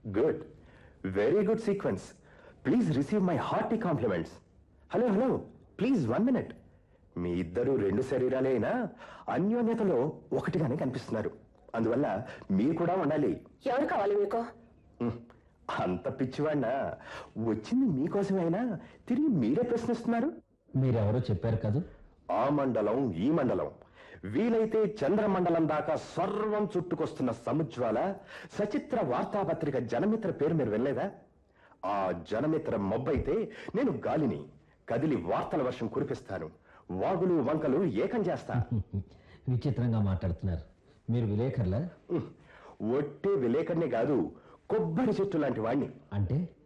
Good very good sequence please receive my hearty compliments hello hello please one minute మీ ఇద్దరు రెండు శరీరాలే అయినా అన్యోన్యతలో ఒకటిగానే కనిపిస్తున్నారు అందువల్ల మీరు కూడా ఉండాలి ఎవరు కావాలి మీకు హ్మ్, అంత పిచ్చివాడినా వచ్చింది మీకోసమైనా తిరిగి మీరే ప్రశ్నిస్తున్నారు మీరెవరో చెప్పారు కదూ ఆ మండలం ఈ మండలం వీలైతే చంద్రమండలం దాకా సర్వం చుట్టుకొస్తున్న సముజ్వాల సచిత్ర వార్తాపత్రిక జనమిత్ర పేరు మీరు వెళ్ళలేదా ఆ జనమిత్ర మొబ్బైతే నేను గాలిని కదిలి వార్తల వర్షం కురిపిస్తాను వాగులు వంకలు ఏకం చేస్తా విచిత్రంగా మాట్లాడుతున్నారు మీరు విలేకరులా హ్మ్. ఒట్టే విలేకర్నే కాదు కొబ్బరి చెట్టు లాంటి వాణ్ణి అంటే